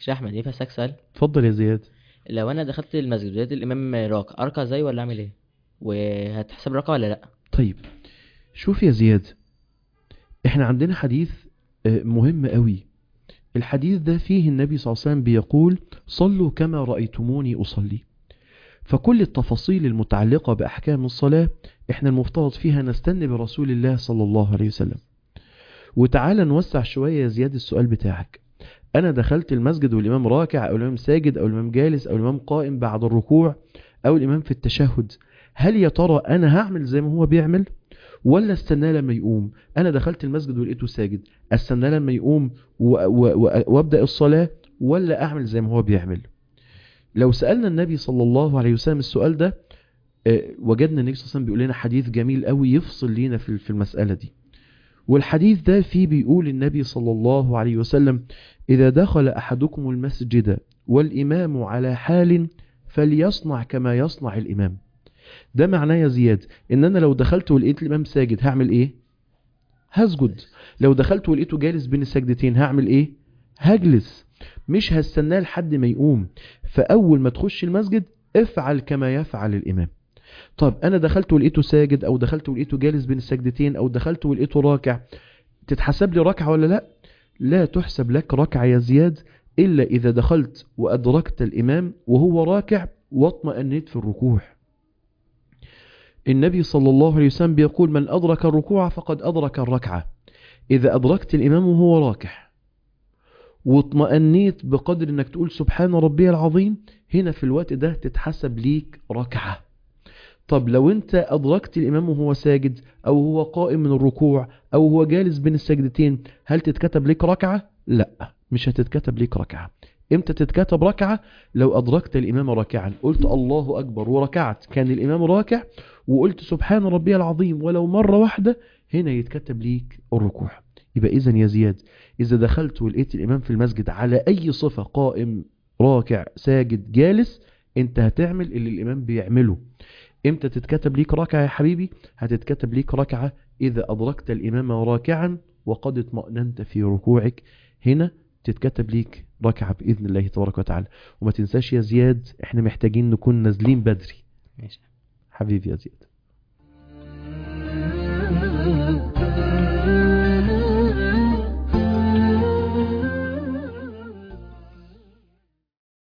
شيخ احمد ينفع اسالك سؤال اتفضل يا زياد لو انا دخلت المسجد ولقيت الامام راكع اركع زيه ولا اعمل ايه وهتحسب ركعه ولا لا طيب شوف يا زياد احنا عندنا حديث آه، مهم قوي الحديث ده فيه النبي صلى الله عليه وسلم بيقول صلوا كما رأيتموني أصلي فكل التفاصيل المتعلقة بأحكام الصلاة احنا المفترض فيها نستنى برسول الله صلى الله عليه وسلم وتعالى نوسع شوية يا زياد السؤال بتاعك أنا دخلت المسجد والإمام راكع أو الإمام ساجد أو الإمام جالس أو الإمام قائم بعد الركوع أو الإمام في التشهد هل يا ترى أنا هعمل زي ما هو بيعمل ولا استناه لما يقوم أنا دخلت المسجد ولقيته ساجد استناه لما يقوم و- و- و- وابدأ الصلاة ولا أعمل زي ما هو بيعمل لو سألنا النبي صلى الله عليه وسلم السؤال ده آه، وجدنا النبي صلى الله عليه وسلم بيقول لنا حديث جميل قوي يفصل لينا في في المسألة دي والحديث ده فيه بيقول النبي صلى الله عليه وسلم إذا دخل أحدكم المسجد والإمام على حال فليصنع كما يصنع الإمام ده معناه يا زياد إن أنا لو دخلت ولقيت الإمام ساجد هعمل إيه؟ هسجد لو دخلت ولقيته جالس بين السجدتين هعمل إيه؟ هجلس مش هستناه لحد ما يقوم فأول ما تخش المسجد افعل كما يفعل الإمام طب أنا دخلت ولقيته ساجد أو دخلت ولقيته جالس بين السجدتين أو دخلت ولقيته راكع تتحسب لي ركعة ولا لا لا تحسب لك ركعة يا زياد إلا إذا دخلت وأدركت الإمام وهو راكع واطمأنيت في الركوع النبي صلى الله عليه وسلم بيقول من أدرك الركوع فقد أدرك الركعة إذا أدركت الإمام وهو راكع واطمأنيت بقدر انك تقول سبحان ربي العظيم هنا في الوقت ده تتحسب ليك ركعة طب لو انت ادركت الامام وهو ساجد او هو قائم من الركوع او هو جالس بين السجدتين هل تتكتب ليك ركعة لا مش هتتكتب ليك ركعة امتى تتكتب ركعة لو ادركت الامام راكعا قلت الله اكبر وركعت كان الامام راكع وقلت سبحان ربي العظيم ولو مرة واحدة هنا يتكتب ليك الركوع يبقى اذا يا زياد إذا دخلت ولقيت الإمام في المسجد على أي صفة قائم راكع ساجد جالس أنت هتعمل اللي الإمام بيعمله إمتى تتكتب ليك ركعة يا حبيبي هتتكتب ليك ركعة إذا أدركت الإمام راكعا وقد اطمأننت في ركوعك هنا تتكتب ليك ركعة بإذن الله تبارك وتعالى وما تنساش يا زياد احنا محتاجين نكون نازلين بدري ماشي حبيبي يا زياد